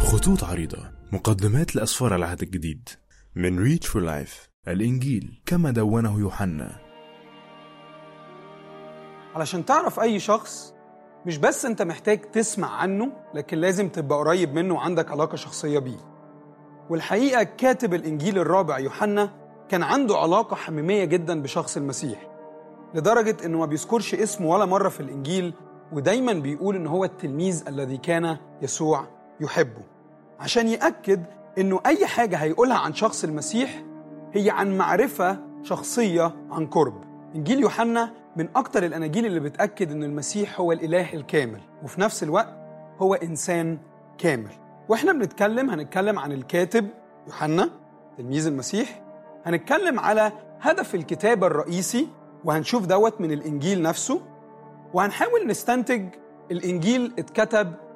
خطوط عريضة مقدمات لأسفار العهد الجديد من ريتش فور لايف الإنجيل كما دونه يوحنا علشان تعرف أي شخص مش بس أنت محتاج تسمع عنه لكن لازم تبقى قريب منه وعندك علاقة شخصية بيه والحقيقة كاتب الإنجيل الرابع يوحنا كان عنده علاقة حميمية جدا بشخص المسيح لدرجة إنه ما بيذكرش اسمه ولا مرة في الإنجيل ودايما بيقول إن هو التلميذ الذي كان يسوع يحبه عشان يأكد إنه أي حاجة هيقولها عن شخص المسيح هي عن معرفة شخصية عن قرب إنجيل يوحنا من أكتر الأناجيل اللي بتأكد إن المسيح هو الإله الكامل وفي نفس الوقت هو إنسان كامل وإحنا بنتكلم هنتكلم عن الكاتب يوحنا تلميذ المسيح هنتكلم على هدف الكتابة الرئيسي وهنشوف دوت من الإنجيل نفسه وهنحاول نستنتج الإنجيل اتكتب